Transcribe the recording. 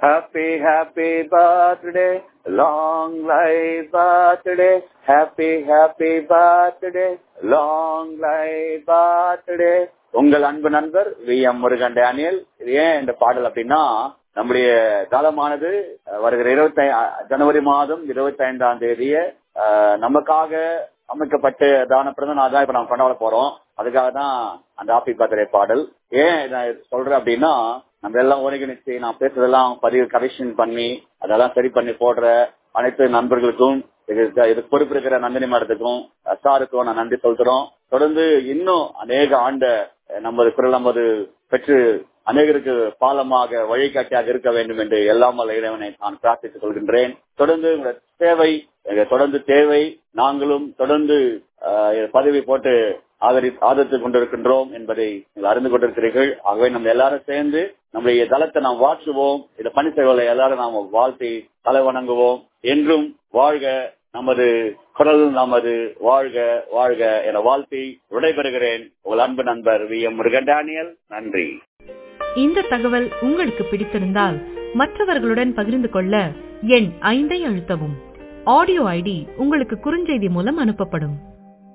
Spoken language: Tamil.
happy happy birthday long life birthday happy happy birthday long life birthday உங்கள் அன்பு நண்பர் வி எம் முருகன் டேனியல் இது ஏன் இந்த பாடல் அப்படின்னா நம்முடைய காலமானது வருகிற இருபத்தி ஜனவரி மாதம் இருபத்தி ஐந்தாம் தேதிய நமக்காக அமைக்கப்பட்டதான பிறந்த நாள் தான் இப்ப நம்ம கொண்டாட போறோம் அதுக்காக தான் அந்த ஹாப்பி பர்த்டே பாடல் ஏன் நான் சொல்றேன் அப்படின்னா நம்ம எல்லாம் ஒருங்கிணைச்சு நான் பேசுறதெல்லாம் பதிவு கரெக்ஷன் பண்ணி அதெல்லாம் சரி பண்ணி போடுற அனைத்து நண்பர்களுக்கும் இது இது பொறுப்பிருக்கிற நந்தினி மேடத்துக்கும் சாருக்கும் நான் நன்றி சொல்கிறோம் தொடர்ந்து இன்னும் அநேக ஆண்ட நமது குரல் நமது பெற்று அநேகருக்கு பாலமாக வழிகாட்டியாக இருக்க வேண்டும் என்று எல்லாம் வல்ல இறைவனை நான் பிரார்த்தித்துக் கொள்கின்றேன் தொடர்ந்து தேவை தொடர்ந்து தேவை நாங்களும் தொடர்ந்து பதவி போட்டு ஆதரி ஆதரித்துக் கொண்டிருக்கின்றோம் என்பதை நீங்கள் அறிந்து கொண்டிருக்கிறீர்கள் ஆகவே நம்ம எல்லாரும் சேர்ந்து நம்முடைய தளத்தை நாம் வாழ்த்துவோம் இந்த பணி செய்வதை எல்லாரும் நாம் வாழ்த்தி தலை வணங்குவோம் என்றும் வாழ்க நமது குரல் நமது வாழ்க வாழ்க என வாழ்த்தி விடைபெறுகிறேன் உங்கள் அன்பு நண்பர் வி எம் முருகன் டேனியல் நன்றி இந்த தகவல் உங்களுக்கு பிடித்திருந்தால் மற்றவர்களுடன் பகிர்ந்து கொள்ள எண் ஐந்தை அழுத்தவும் ஆடியோ ஐடி உங்களுக்கு குறுஞ்செய்தி மூலம் அனுப்பப்படும்